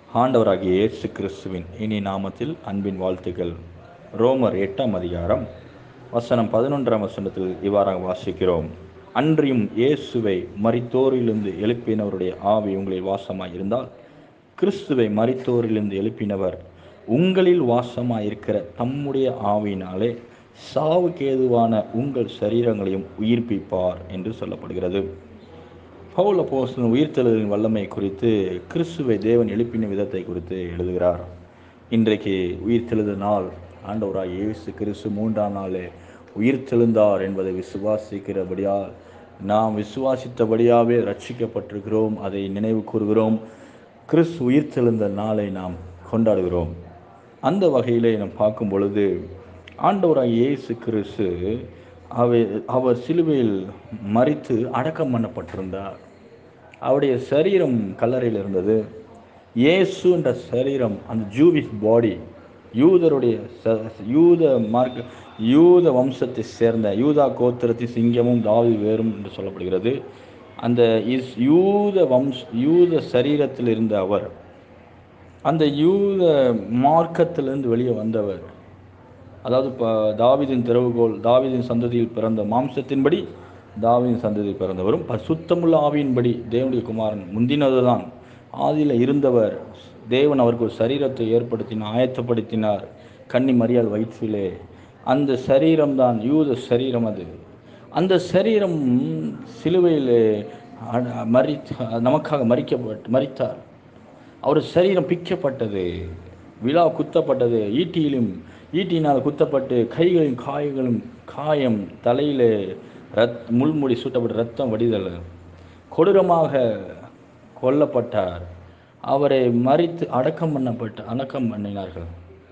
ஆண்டவராகிய இயேசு கிறிஸ்துவின் இனி நாமத்தில் அன்பின் வாழ்த்துக்கள் ரோமர் எட்டாம் அதிகாரம் வசனம் பதினொன்றாம் வசனத்தில் இவ்வாறாக வாசிக்கிறோம் அன்றியும் இயேசுவை மரித்தோரிலிருந்து எழுப்பினவருடைய ஆவி உங்களில் வாசமாய் இருந்தால் கிறிஸ்துவை மரித்தோரிலிருந்து எழுப்பினவர் உங்களில் வாசமாய் இருக்கிற தம்முடைய ஆவியினாலே சாவுக்கு ஏதுவான உங்கள் சரீரங்களையும் உயிர்ப்பிப்பார் என்று சொல்லப்படுகிறது பவுல் அப்போஸ்தலன் உயிர்த்தெழுதலின் வல்லமை குறித்து கிறிஸ்துவை தேவன் எழுப்பின விதத்தை குறித்து எழுதுகிறார் இன்றைக்கு உயிர்த்தெழுத நாள் ஆண்டவராய் இயேசு கிறிஸ்து மூன்றாம் நாளே உயிர்த்தெழுந்தார் என்பதை விசுவாசிக்கிறபடியால் நாம் விசுவாசித்தபடியாவே ரட்சிக்கப்பட்டிருக்கிறோம் அதை நினைவு கூறுகிறோம் கிறிஸ்து உயிர்த்தெழுந்த நாளை நாம் கொண்டாடுகிறோம் அந்த வகையிலே நாம் பார்க்கும் பொழுது ஆண்டவராய் இயேசு கிறிஸ்து அவர் அவர் சிலுவையில் மறித்து அடக்கம் பண்ணப்பட்டிருந்தார் அவருடைய சரீரம் கல்லறையில் இருந்தது இயேசு என்ற சரீரம் அந்த ஜூவிஷ் பாடி யூதருடைய ச யூத மார்க்க யூத வம்சத்தை சேர்ந்த யூதா கோத்திரத்தின் சிங்கமும் தாவி வேறும் என்று சொல்லப்படுகிறது அந்த இஸ் யூத வம்ச யூத சரீரத்தில் இருந்த அவர் அந்த யூத மார்க்கத்திலிருந்து வெளியே வந்தவர் அதாவது இப்போ தாவிதின் திறவுகோல் தாவிதின் சந்ததியில் பிறந்த மாம்சத்தின்படி தாவிதின் சந்ததியில் பிறந்தவரும் சுத்தமுள்ள ஆவியின்படி தேவனுடைய குமாரன் முந்தினது தான் ஆதியில் இருந்தவர் தேவன் அவருக்கு ஒரு சரீரத்தை ஏற்படுத்தினார் ஆயத்தப்படுத்தினார் கன்னி மரியாள் வயிற்றிலே அந்த சரீரம்தான் யூத சரீரம் அது அந்த சரீரம் சிலுவையில் மறி நமக்காக மறிக்கப்பட்டு மறித்தார் அவர் சரீரம் பிக்கப்பட்டது விழா குத்தப்பட்டது ஈட்டியிலும் ஈட்டினால் குத்தப்பட்டு கைகளின் காயங்களும் காயம் தலையில் ரத் முள்முடி சூட்டப்பட்ட ரத்தம் வடிதல் கொடூரமாக கொல்லப்பட்டார் அவரை மறித்து அடக்கம் பண்ணப்பட்டு அடக்கம் பண்ணினார்கள்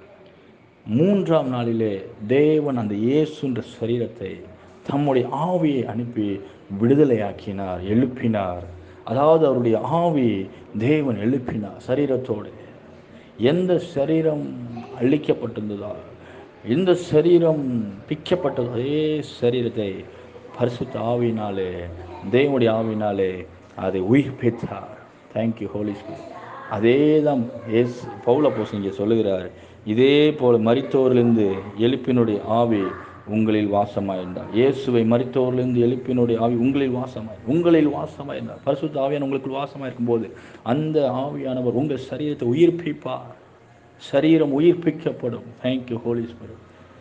மூன்றாம் நாளிலே தேவன் அந்த இயேசுன்ற சரீரத்தை தம்முடைய ஆவியை அனுப்பி விடுதலையாக்கினார் எழுப்பினார் அதாவது அவருடைய ஆவி தேவன் எழுப்பினார் சரீரத்தோடு எந்த சரீரம் அழிக்கப்பட்டிருந்ததோ எந்த சரீரம் பிக்கப்பட்டதோ அதே சரீரத்தை பரிசுத்த ஆவினாலே தேவனுடைய ஆவினாலே அதை உயிர்ப்பித்தார் தேங்க்யூ ஹோலி ஸ்பிரிட் அதே தான் ஏஸ் பவுல போஸ் இங்கே சொல்லுகிறார் இதே போல் மரித்தோரிலிருந்து எழுப்பினுடைய ஆவி உங்களில் வாசமாயிருந்தார் இயேசுவை மறித்தோரிலிருந்து எழுப்பினுடைய ஆவி உங்களில் வாசமாய் உங்களில் வாசமாயிருந்தார் பரிசுத்த ஆவியான உங்களுக்குள் வாசமாயிருக்கும் போது அந்த ஆவியானவர் உங்கள் சரீரத்தை உயிர்ப்பிப்பார் சரீரம் உயிர்ப்பிக்கப்படும் தேங்க்யூ ஹோலி ஸ்பிரிட்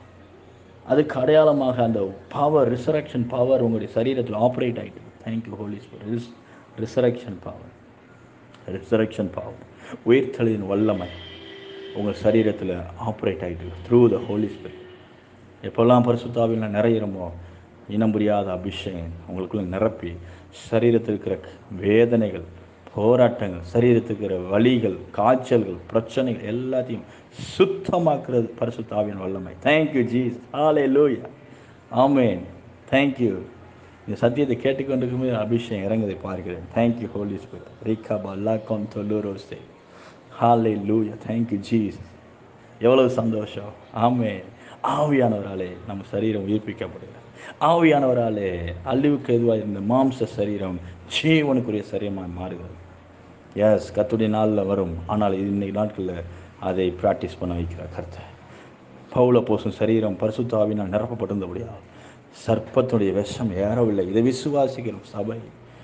அதுக்கு அடையாளமாக அந்த பவர் ரிசரக்ஷன் பவர் உங்களுடைய சரீரத்தில் ஆப்ரேட் ஆகிட்டு thank you holy spirit resurrection power resurrection power உயிர்த்தலின் வல்லமை உங்கள் சரீரத்தில் ஆப்ரேட் ஆகிட்டு த்ரூ த ஹோலி ஸ்பிரிட் எப்போல்லாம் பரிசுத்தாவில் நிறையிறமோ இனம் புரியாத அபிஷேகம் உங்களுக்குள்ள நிரப்பி சரீரத்தில் இருக்கிற வேதனைகள் போராட்டங்கள் சரீரத்துக்கு இருக்கிற வலிகள் காய்ச்சல்கள் பிரச்சனைகள் எல்லாத்தையும் சுத்தமாக்குறது பரிசுத்தாவின் வல்லமை தேங்க்யூ ஜீஸ் ஆலே லூயா ஆமேன் தேங்க்யூ இந்த சத்தியத்தை கேட்டுக்கொண்டிருக்கும் அபிஷேகம் இறங்குதை பார்க்கிறேன் தேங்க்யூ ஹோலி ஸ்பிரிட் ரீகா பல்லா கொன் தொல்லூரோஸ்தே ஹாலே லூயா தேங்க்யூ ஜீஸ் எவ்வளவு சந்தோஷம் ஆமேன் ஆவியானவராலே நம்ம சரீரம் உயிர்ப்பிக்கப்படுகிறது ஆவியானவராலே அழிவுக்கு எதுவாக இருந்த மாம்ச சரீரம் ஜீவனுக்குரிய சரீரமாக மாறுகிறது எஸ் கத்துடைய நாளில் வரும் ஆனால் இன்னைக்கு நாட்களில் அதை ப்ராக்டிஸ் பண்ண வைக்கிறார் கர்த்தர் பவுல போசும் சரீரம் பரிசுத்தாவினால் நிரப்பப்பட்டிருந்தபடியா சர்ப்பத்துடைய விஷம் ஏறவில்லை இதை விசுவாசிக்கிறோம் சபை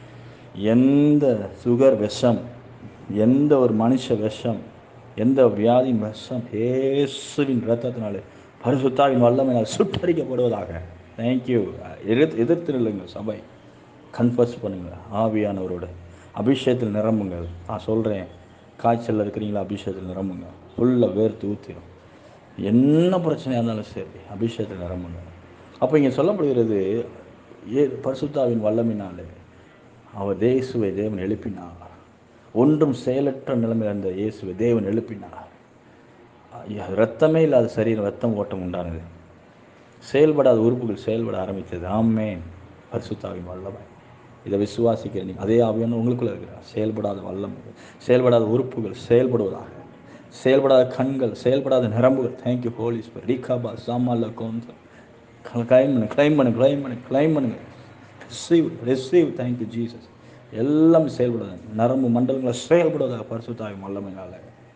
எந்த சுகர் விஷம் எந்த ஒரு மனுஷ விஷம் எந்த வியாதியின் விஷம் ஏசுவின் ரத்தத்தினாலே பரிசுத்தாவின் வல்லமையினால் சுட்டரிக்கப்படுவதாக தேங்க்யூ எதிர்த்து எதிர்த்து நில்லுங்க சபை கன்ஃபர்ஸ் பண்ணுங்க ஆவியானவரோட அபிஷேகத்தில் நிரம்புங்க நான் சொல்கிறேன் காய்ச்சலில் இருக்கிறீங்களா அபிஷேகத்தில் நிரம்புங்க ஃபுல்லாக வேர்த்து ஊற்றிடும் என்ன பிரச்சனையாக இருந்தாலும் சரி அபிஷேகத்தில் நிரம்புங்க அப்போ இங்கே சொல்லப்படுகிறது ஏ பரிசுத்தாவின் வல்லமினாலே அவர் தேசுவை தேவன் எழுப்பினார் ஒன்றும் செயலற்ற நிலைமையில் இருந்த இயேசுவை தேவன் எழுப்பினார் ரத்தமே இல்லாத சரீரம் ரத்தம் ஓட்டம் உண்டானது செயல்படாத உறுப்புகள் செயல்பட ஆரம்பித்தது ஆமேன் பரிசுத்தாவின் வல்லமை இதை விசுவாசிக்கிற நீங்கள் அதே ஆவியான உங்களுக்குள்ள இருக்கிறார் செயல்படாத வல்லம் செயல்படாத உறுப்புகள் செயல்படுவதாக செயல்படாத கண்கள் செயல்படாத நரம்புகள் தேங்க்யூ ஹோலிஸ் ரீகாபா சாமால கோந்த கிளைம் பண்ணு கிளைம் பண்ணு கிளைம் பண்ணு கிளைம் பண்ணுங்க ரிசீவ் ரிசீவ் தேங்க்யூ ஜீசஸ் எல்லாம் செயல்படுவது நரம்பு மண்டலங்களை செயல்படுவதாக பரிசுத்தாவின் வல்லமைனால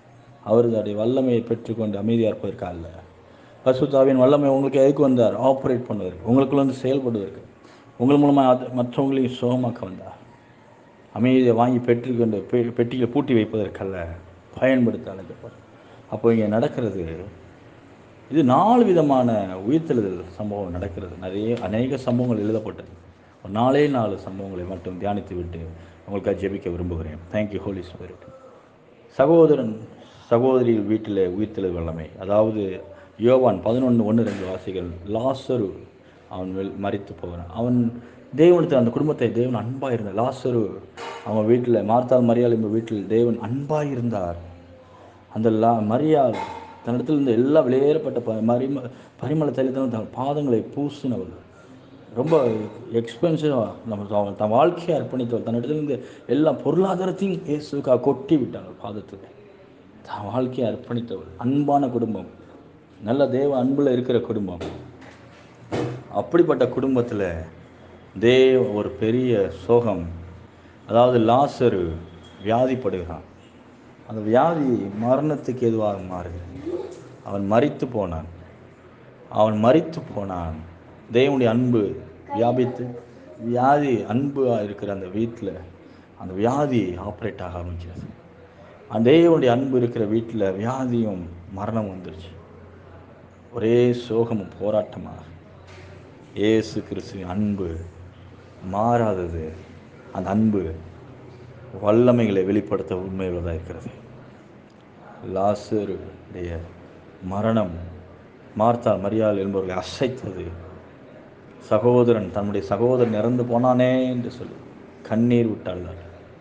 அவருடைய வல்லமையை பெற்றுக்கொண்டு அமைதியாக இருப்பதற்கு அல்ல பசுத்தாவின் வல்லமை உங்களுக்கு எதுக்கு வந்தார் ஆப்ரேட் பண்ணுவதற்கு உங்களுக்குள்ள வந்து செயல்படுவதற்கு உங்கள் மூலமாக அது மற்றவங்களையும் சுகமாக்க வந்தார் அமைதியை வாங்கி பெற்றுக்கொண்டு பெ- பெட்டியில் பூட்டி வைப்பதற்கல்ல பயன்படுத்த அழைக்கப்படும் அப்போ இங்கே நடக்கிறது இது நாலு விதமான உயிர்த்தெழுதல் சம்பவம் நடக்கிறது நிறைய அநேக சம்பவங்கள் எழுதப்பட்டது ஒரு நாலே நாலு சம்பவங்களை மட்டும் தியானித்து விட்டு உங்களுக்காக ஜெபிக்க விரும்புகிறேன் தேங்க்யூ ஹோலி ஸ்பிரிட் சகோதரன் சகோதரிகள் வீட்டில் உயிர்த்தெழுதல் வல்லமை அதாவது யோவான் பதினொன்று ஒன்று ரெண்டு வாசிகள் லாசரு அவன் வெல் மறித்து போகிறான் அவன் தேவனத்தில் அந்த குடும்பத்தை தேவன் அன்பாக இருந்தார் லாசரு அவன் வீட்டில் மார்த்தாள் மரியாள் என்ப வீட்டில் தேவன் அன்பாக இருந்தார் அந்த லா மரியாள் தன்னிடத்தில் இருந்த எல்லா வெளியேறப்பட்ட ப மரிம பரிமள தைலத்திலும் தன் பாதங்களை பூசினவள் ரொம்ப எக்ஸ்பென்சிவாக நம்ம அவன் தன் வாழ்க்கையை அர்ப்பணித்தவள் தன்னிடத்தில் இருந்து எல்லா பொருளாதாரத்தையும் இயேசுக்காக கொட்டி விட்டாள் பாதத்துக்கு தன் வாழ்க்கையை அர்ப்பணித்தவள் அன்பான குடும்பம் நல்ல தேவ அன்பில் இருக்கிற குடும்பம் அப்படிப்பட்ட குடும்பத்தில் தேவ ஒரு பெரிய சோகம் அதாவது லாசரு வியாதிப்படுகிறான் அந்த வியாதி மரணத்துக்கு எதுவாக மாறுகிறது அவன் மரித்து போனான் அவன் மரித்து போனான் தேவனுடைய அன்பு வியாபித்து வியாதி அன்பு இருக்கிற அந்த வீட்டில் அந்த வியாதி ஆப்ரேட் ஆக ஆரம்பிக்கிறது அந்த தேவனுடைய அன்பு இருக்கிற வீட்டில் வியாதியும் மரணம் வந்துருச்சு ஒரே சோகமும் போராட்டமாக இயேசு கிறிஸ்துவின் அன்பு மாறாதது அந்த அன்பு வல்லமைகளை வெளிப்படுத்த உண்மையுள்ளதாக இருக்கிறது லாசருடைய மரணம் மார்த்தா மரியாள் என்பவர்களை அசைத்தது சகோதரன் தன்னுடைய சகோதரன் இறந்து போனானே என்று சொல்லி கண்ணீர் விட்டாள்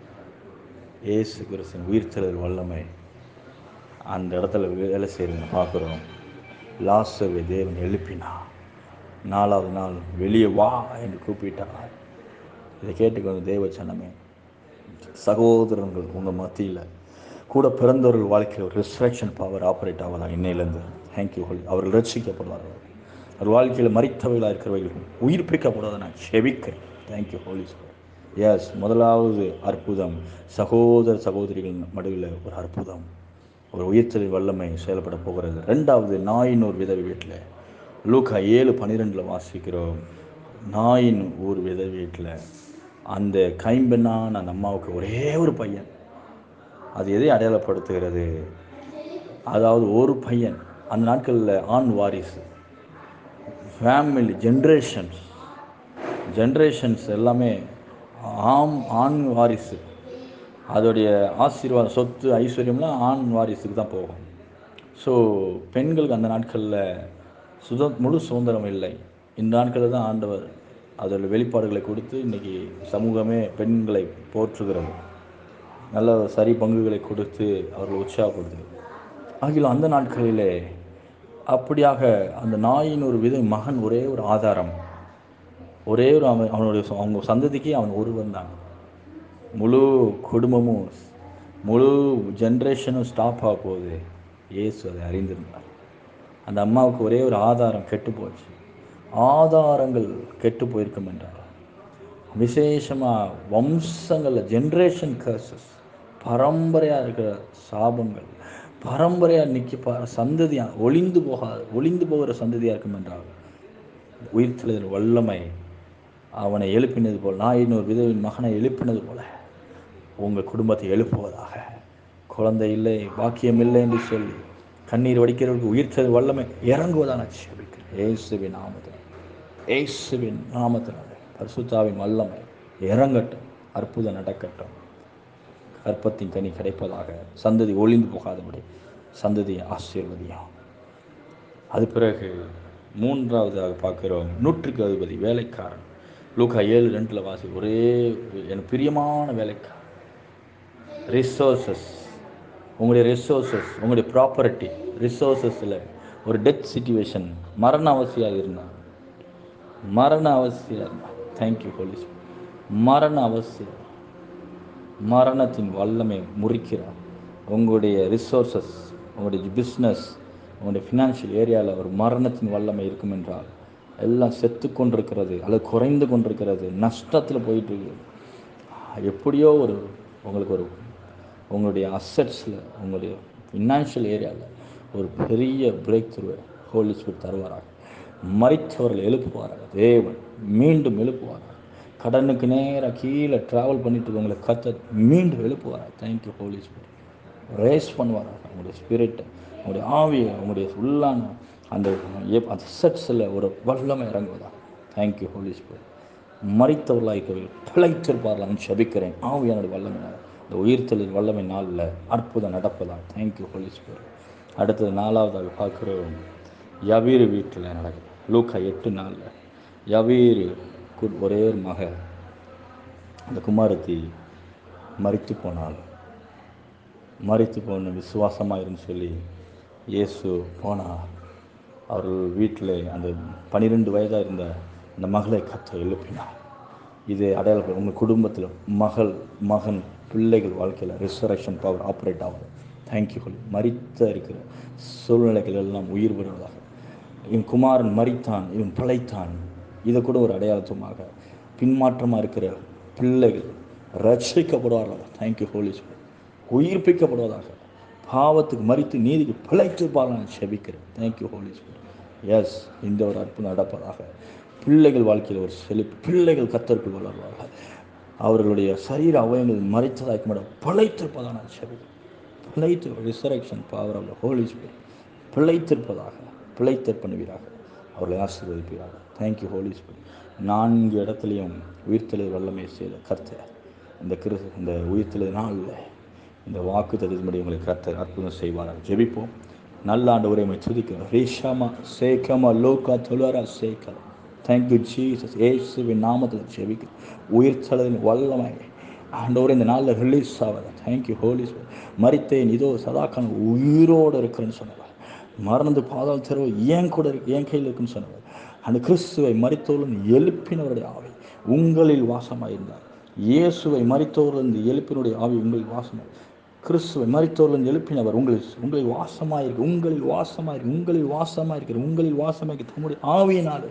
இயேசு கிறிஸ்துவின் உயிர்த்தெழுதல் வல்லமை அந்த இடத்துல வேலை செய்கிறவங்க பார்க்குறோம் லாசருவை தேவன் எழுப்பினார் நாலாவது நாள் வெளியே வா என்று கூப்பிட்டார் இதை கேட்டுக்கொண்டு தேவ சனமே சகோதரர்கள் உங்கள் மத்தியில் கூட பிறந்தவர்கள் வாழ்க்கையில் ஒரு ரிஸ்ட்ரக்ஷன் பவர் ஆப்ரேட் ஆகலாம் இன்னையிலேருந்து தேங்க்யூ ஹோலி அவர்கள் ரட்சிக்கப்படுவார்கள் அவர் வாழ்க்கையில் மறித்தவர்களாக இருக்கிறவர்கள் உயிர்ப்பிக்கப்படுவதை நான் செபிக்கிறேன் தேங்க்யூ ஹோலி எஸ் முதலாவது அற்புதம் சகோதர சகோதரிகள் நடுவில் ஒரு அற்புதம் ஒரு உயிர்த்தெழுதல் வல்லமை செயல்பட போகிறது ரெண்டாவது நாயின் ஒரு விதவை வீட்டில் லூக்கா ஏழு பன்னிரெண்டில் வாசிக்கிறோம் நாயின் ஒரு விதவை வீட்டில் அந்த கைம்பெண்ணான அந்த அம்மாவுக்கு ஒரே ஒரு பையன் அது எதை அடையாளப்படுத்துகிறது அதாவது ஒரு பையன் அந்த நாட்களில் ஆண் வாரிசு ஃபேமிலி ஜென்ரேஷன்ஸ் ஜென்ரேஷன்ஸ் எல்லாமே ஆம் ஆண் வாரிசு அதோடைய ஆசீர்வாதம் சொத்து ஐஸ்வர்யம்லாம் ஆண் வாரிசுக்கு தான் போகும் ஸோ பெண்களுக்கு அந்த நாட்களில் சுத முழு சுதந்திரம் இல்லை இந்த நாட்களில் தான் ஆண்டவர் அதோட வெளிப்பாடுகளை கொடுத்து இன்றைக்கி சமூகமே பெண்களை போற்றுகிறது நல்ல சரி பங்குகளை கொடுத்து அவர்களை உற்சாகப்படுத்து ஆகிலும் அந்த நாட்களிலே அப்படியாக அந்த நாயின் ஒரு வித மகன் ஒரே ஒரு ஆதாரம் ஒரே ஒரு அவன் அவனுடைய சொ- அவங்க சந்ததிக்கே அவன் ஒருவன் தான் முழு குடும்பமும் முழு ஜென்ரேஷனும் ஸ்டாப் ஆக போகுது இயேசு அதை அறிந்திருந்தார் அந்த அம்மாவுக்கு ஒரே ஒரு ஆதாரம் கெட்டு போச்சு ஆதாரங்கள் கெட்டு போயிருக்கும் என்றார் விசேஷமாக வம்சங்களில் ஜென்ரேஷன் கர்சஸ் பரம்பரையாக இருக்கிற சாபங்கள் பரம்பரையாக நிற்கி ப சந்ததியாக ஒளிந்து போகாது ஒளிந்து போகிற சந்ததியாக இருக்கும் என்றால் உயிர்த்தெழுதல் வல்லமை அவனை எழுப்பினது போல் நாயின் ஒரு விதவின் மகனை எழுப்பினது போல உங்கள் குடும்பத்தை எழுப்புவதாக குழந்தை இல்லை பாக்கியம் இல்லை என்று சொல்லி கண்ணீர் வடிக்கிறவர்களுக்கு உயிர்த்தெழுதல் வல்லமை இறங்குவதாக நான் செபிக்கிறேன் இயேசுவின் நாமத்தில் இயேசுவின் நாமத்தினாலே பரிசுத்தாவின் வல்லமை இறங்கட்டும் அற்புதம் நடக்கட்டும் கற்பத்தின் கனி கிடைப்பதாக சந்ததி ஒளிந்து போகாதபடி சந்ததியை ஆசீர்வதியும் அது பிறகு மூன்றாவதாக பார்க்கிறோம் நூற்றுக்கு அதிபதி வேலைக்காரன் லூக்கா ஏழு ரெண்டில் வாசி ஒரே எனக்கு பிரியமான வேலைக்காரன் ரிசோர்சஸ் உங்களுடைய ரிசோர்சஸ் உங்களுடைய ப்ராப்பர்ட்டி ரிசோர்சஸில் ஒரு டெத் சுச்சுவேஷன் மரண அவசியம் இருந்தான் மரண அவசியம் தேங்க்யூ போலீஸ் மரண அவசியம் மரணத்தின் வல்லமை முறிக்கிறார் உங்களுடைய ரிசோர்சஸ் உங்களுடைய பிஸ்னஸ் உங்களுடைய ஃபினான்ஷியல் ஏரியாவில் ஒரு மரணத்தின் வல்லமை இருக்கும் என்றால் எல்லாம் செத்து கொண்டிருக்கிறது அல்லது குறைந்து கொண்டிருக்கிறது நஷ்டத்தில் போயிட்டு இருக்குது எப்படியோ ஒரு உங்களுக்கு ஒரு உங்களுடைய அசட்ஸில் உங்களுடைய ஃபினான்ஷியல் ஏரியாவில் ஒரு பெரிய பிரேக் த்ரூ ஹோலி ஸ்பிரிட் தருவாராக மறித்தவர்கள் எழுப்புவாராக தேவன் மீண்டும் எழுப்புவாராக கடனுக்கு நேராக கீழே ட்ராவல் பண்ணிட்டு இருக்கவங்களை கத்த மீண்டும் எழுப்புவாராக தேங்க்யூ ஹோலி ஸ்பிரிட் ரேஸ் பண்ணுவாராக உங்களுடைய ஸ்பிரிட்டை உங்களுடைய ஆவியை உங்களுடைய உள்ளான அந்த எப்- அந்த செட்ஸில் ஒரு வல்லமை இறங்குவதா தேங்க்யூ ஹோலி ஸ்பிரிட் மறித்தவர்களாய்க்கவில் பிழைத்திருப்பார்களான்னு செபிக்கிறேன் ஆவியானோட வல்லமையாக இந்த உயிர்த்தெழுதல் வல்லமை நாளில் அற்புதம் நடப்பதா தேங்க்யூ ஹோலி ஸ்பிரிட் அடுத்தது நாலாவதாக பார்க்குறோம் யவீர் வீட்டில் நடக்குது லூக்கா எட்டு நாளில் யவீர் கு- ஒரே ஒரு மக அந்த குமாரத்தி மறித்து போனாள் மறித்து போன விசுவாசமாக இருந்து சொல்லி இயேசு போனார் அவர்கள் வீட்டில் அந்த பன்னிரெண்டு வயதாக இருந்த அந்த மகளை கத்த எழுப்பினார் இது அடையாளம் உங்கள் குடும்பத்தில் மகள் மகன் பிள்ளைகள் வாழ்க்கையில் ரிசரக்ஷன் பவர் ஆப்ரேட் ஆகுது தேங்க்யூ ஹோலி மறித்த இருக்கிற சூழ்நிலைகள் எல்லாம் உயிர் வருவதாக இவன் குமாரன் மறித்தான் இவன் பிழைத்தான் இதை கூட ஒரு அடையாளத்துமாக பின்மாற்றமாக இருக்கிற பிள்ளைகள் ரட்சிக்கப்படுவார்கள் தேங்க்யூ ஹோலி உயிர்ப்பிக்கப்படுவதாக பாவத்துக்கு மறித்து நீதிக்கு பிழைத்திருப்பார்கள் நான் செபிக்கிறேன் தேங்க்யூ ஹோலி எஸ் இந்த ஒரு அற்புதம் நடப்பதாக பிள்ளைகள் வாழ்க்கையில் ஒரு செழிப்பு பிள்ளைகள் கத்தருக்குள் வளர்வார்கள் அவர்களுடைய சரீர அவயங்கள் மறைத்ததாக்க மாட்டோம் பிழைத்திருப்பதாக நான் செபிக்கிறேன் பிழைத்து resurrection power of holy spirit பிழைத்திருப்பதாக பிழைத்தற் பண்ணுவீராக அவர்களை ஆசீர்வதிப்பீராக தேங்க்யூ ஹோலி ஸ்பிரிட் நான்கு இடத்துலையும் உயிர்த்தெழு வல்லமை செய்த கர்த்தர் இந்த கிரு இந்த உயிர்த்தெழு நாளில் இந்த வாக்கு தகுதிபடி உங்களை கர்த்தர் அற்புதம் செய்வாராக ஜெபிப்போம் நல்ல ஆண்டு உரைமை துதிக்கிறோம் ரேஷாமா சேகமா லோகா தொலரா சேகலா தேங்க்யூ ஜீசஸ் ஏசுவின் நாமத்தில் ஜெபிக்கிறோம் உயிர்த்தெழுதின் வல்லமை ஆண்டவர் இந்த நாளில் ரிலீஸ் ஆகாத தேங்க்யூ ஹோலி மறித்தேன் இதோ சதாக்கான உயிரோடு இருக்கிறேன்னு சொன்னவர் மறந்து பாதாள தெருவு ஏன் கூட இருக்கு என் கையில் இருக்குன்னு சொன்னவர் அந்த கிறிஸ்துவை மறித்தோர்களின் எழுப்பினவருடைய ஆவி உங்களில் வாசமாயிருந்தார் இயேசுவை மறித்தோர்களின் எழுப்பினுடைய ஆவி உங்களில் வாசமாய் கிறிஸ்துவை மறித்தோர்களின் எழுப்பினவர் உங்களில் உங்களில் வாசமாயிருக்கு உங்களில் வாசமாயிருக்கு உங்களில் வாசமாயிருக்கிற உங்களில் வாசமாயிருக்கு தம்முடைய ஆவியினாலே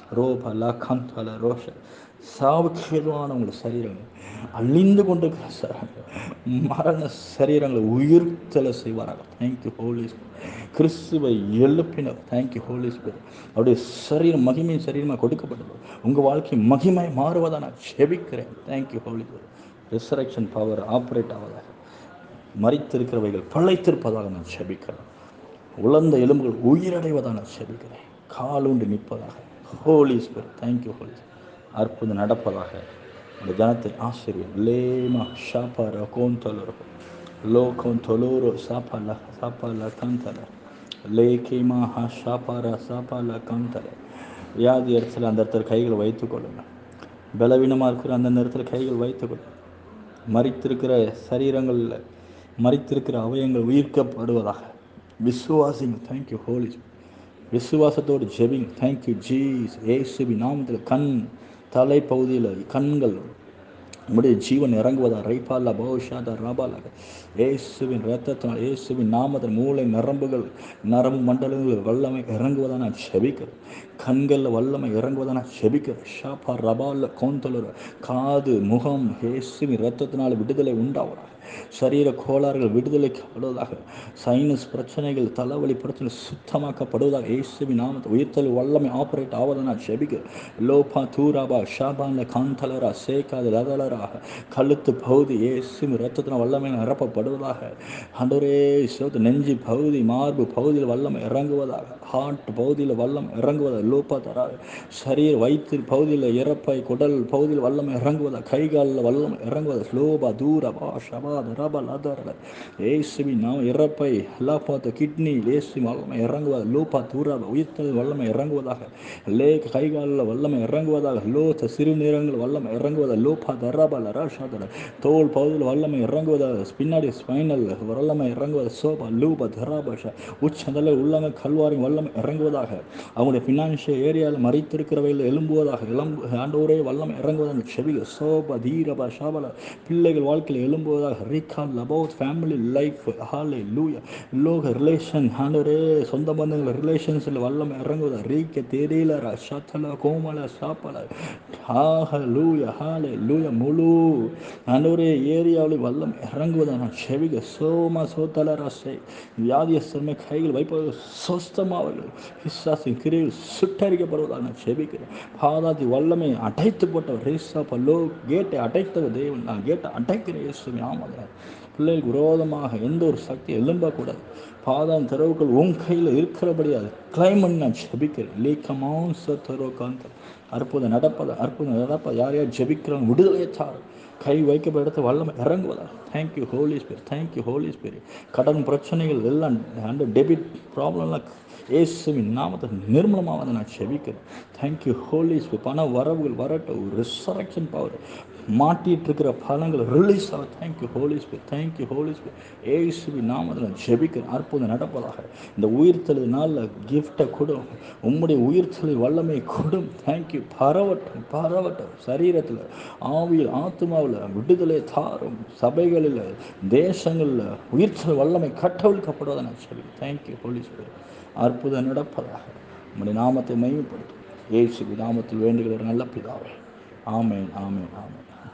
ரோபல கந்தல ரோஷ சாவுக்கு ஏதுவான உங்கள் சரீரங்கள் அழிந்து கொண்டிருக்கிற சரீரங்கள் மரண சரீரங்களை உயிர்த்தலை செய்வாராக தேங்க்யூ ஹோலி கிறிஸ்துவை எழுப்பினர் தேங்க்யூ ஹோலி அவருடைய சரீரம் மகிமையின் சரீரமாக கொடுக்கப்பட்டது உங்கள் வாழ்க்கை மகிமை மாறுவதாக நான் செபிக்கிறேன் thank you holy resurrection power operate ஆவதாக மறித்திருக்கிறவைகள் பழைத்திருப்பதாக நான் செபிக்கிறேன் உலர்ந்த எலும்புகள் உயிரடைவதாக நான் செபிக்கிறேன் காலுண்டு நிற்பதாக ஹோலி ஸ்பிரிட் தேங்க்யூ ஹோலி அற்புதம் நடப்பதாக அந்த ஜனத்தை ஆசிரியர் லேமா ஷாப்பார கோந்தொலரோ லோ கோந்தொலோரோ சாப்பால சாப்பால கந்தல லேக்கிமா ஹா ஷாப்பார சாப்பால கந்தல வியாதி இடத்துல அந்த இடத்துல கைகளை வைத்துக் கொள்ளுங்கள் பலவீனமாக இருக்கிற அந்த நேரத்தில் கைகள் வைத்துக் கொள்ளுங்கள் மறித்திருக்கிற சரீரங்களில் மறித்திருக்கிற அவயங்கள் உயிர்க்கப்படுவதாக விசுவாசிங்க தேங்க்யூ ஹோலி விசுவாசத்தோடு ஜெபிங் தேங்க்யூ ஜீஸ் ஏசுபி நாமத்தில் கண் தலை பகுதியில் கண்கள் நம்முடைய ஜீவன் இறங்குவதா ரைபாலா பௌஷாதா ரபாலாக இயேசுவின் ரத்தத்தினால் இயேசுவின் நாமத்தில் மூளை நரம்புகள் நரம்பு மண்டலங்கள் வல்லமை இறங்குவதா நான் செபிக்கிறேன் கண்களில் வல்லமை இறங்குவதா நான் செபிக்கிறேன் ஷாப்பா ரபால கோந்தலர் காது முகம் இயேசுவின் ரத்தத்தினால் விடுதலை உண்டாவதாக சரீர கோளாறுகள் விடுதலைக்கப்படுவதாக சைனஸ் பிரச்சனைகள் தலைவலி பிரச்சனை சுத்தமாக்கப்படுவதாக இயேசுவின் நாமத்தை உயிர்த்தல் வல்லமை ஆப்ரேட் ஆவதை நான் செபிக்கிறேன் லோபா தூராபா ஷாபான்ல காந்தலரா சேகாத லதலராக கழுத்து பகுதி இயேசுவின் ரத்தத்தினால் வல்லமை நிரப்பப்படுவதாக அன்றொரே சிவத்து நெஞ்சு பகுதி மார்பு பகுதியில் வல்லமை இறங்குவதாக ஹார்ட் பகுதியில் வல்லம் இறங்குவதாக லோப்பா தராது சரீர வயிற்று பகுதியில் இறப்பை குடல் பகுதியில் வல்லமை இறங்குவதாக கை காலில் வல்லமை இறங்குவதாக ஸ்லோபா தூரபா ஷபா ரபல் அதர் ஏசுவி நாம் இறப்பை லாப்பாத்த கிட்னி லேசு வல்லமை இறங்குவதாக லோபா தூராபா உயிர்த்தல் வல்லமை இறங்குவதாக லே கை காலில் வல்லமை இறங்குவதாக லோத்த சிறுநீரங்கள் வல்லமை இறங்குவதாக லோபா தராபா லராஷாதர தோல் பகுதியில் வல்லமை இறங்குவதாக பின்னாடி ஸ்பைனல் வல்லமை இறங்குவதாக சோபா லூபா தராபாஷா உச்சந்தல உள்ளங்க கல்வாரி வல்லமை இறங்குவதாக அவங்களுடைய ஃபினான்ஷியல் ஏரியாவில் மறைத்திருக்கிறவையில் எழும்புவதாக எலும்பு ஆண்டோரே வல்லமை இறங்குவதாக செவிக சோபா தீரபா ஷாபல பிள்ளைகள் வாழ்க்கையில் எழும்புவதாக recall about family life hallelujah லோக ரிலேஷன் ஆண்டவரே சொந்த பந்தங்கள் ரிலேஷன்ஸில் வல்லமை இறங்குவதா ரீக்க தெரியல சத்தல கோமல சாப்பல ஹாஹ லூயா ஹாலே லூயா முழு ஆண்டவரே ஏரியாவில் வல்லம் இறங்குவதா நான் செவிக சோமா சோத்தல ரசை வியாதியஸ்தமே கைகள் வைப்பது சொஸ்தமாவர்கள் விசுவாசின் கிரியில் சுட்டரிக்கப்படுவதாக நான் செபிக்கிறேன் பாதாதி வல்லமை அடைத்து போட்டவர் ரேசா பல்லோ கேட்டை அடைத்தவர் தேவன் நான் கேட்டை அடைக்கிறேன் இயேசுவின் நாமத்தில் பிள்ளைகளுக்கு விரோதமாக எந்த ஒரு சக்தி எழும்பக்கூடாது பாதாம் தெருவுக்குள் உன் கையில் இருக்கிறபடியாது கிளைமன் நான் ஜெபிக்கிறேன் லீக்கமான் சத்தரோ காந்தம் அற்புதம் நடப்பதா அற்புதம் நடப்பதா யார் யார் ஜெபிக்கிறாங்க விடுதலையை தாரும் கை வைக்கப்பட்ட இடத்து வல்லமை இறங்குவதா thank you holy spirit thank you holy spirit கடன் பிரச்சனைகள் எல்லாம் அந்த டெபிட் ப்ராப்ளம்லாம் இயேசுவின் நாமத்தை நிர்மலமாக வந்து நான் செபிக்கிறேன் தேங்க்யூ ஹோலி ஸ்பிரிட் பண வரவுகள் வரட்டும் ரிசரக்ஷன் பவர் மாட்டிட்டு இருக்கிற பலங்கள் ரிலீஸ் ஆகும் thank you holy spirit thank you holy spirit ஏசுவின் நாமத்தில் நான் ஜெபிக்கிறேன் அற்புதம் நடப்பதாக இந்த உயிர்த்தெழு நாளில் கிஃப்டை கொடும் உம்முடைய உயிர்த்தெழு வல்லமை கொடும் தேங்க்யூ பரவட்டும் பரவட்டும் சரீரத்தில் ஆவியில் ஆத்மாவில் விடுதலை தாரும் சபைகளில் தேசங்களில் உயிர்த்தெழு வல்லமை கட்டவிழ்க்கப்படுவதை நான் சொல்லி தேங்க்யூ ஹோலி ஸ்பிரிட் அற்புதம் நடப்பதாக உம்முடைய நாமத்தை மையப்படுத்தும் ஏசு நாமத்தில் வேண்டுகிற நல்ல பிதாவே ஆமேன் ஆமேன் ஆமேன்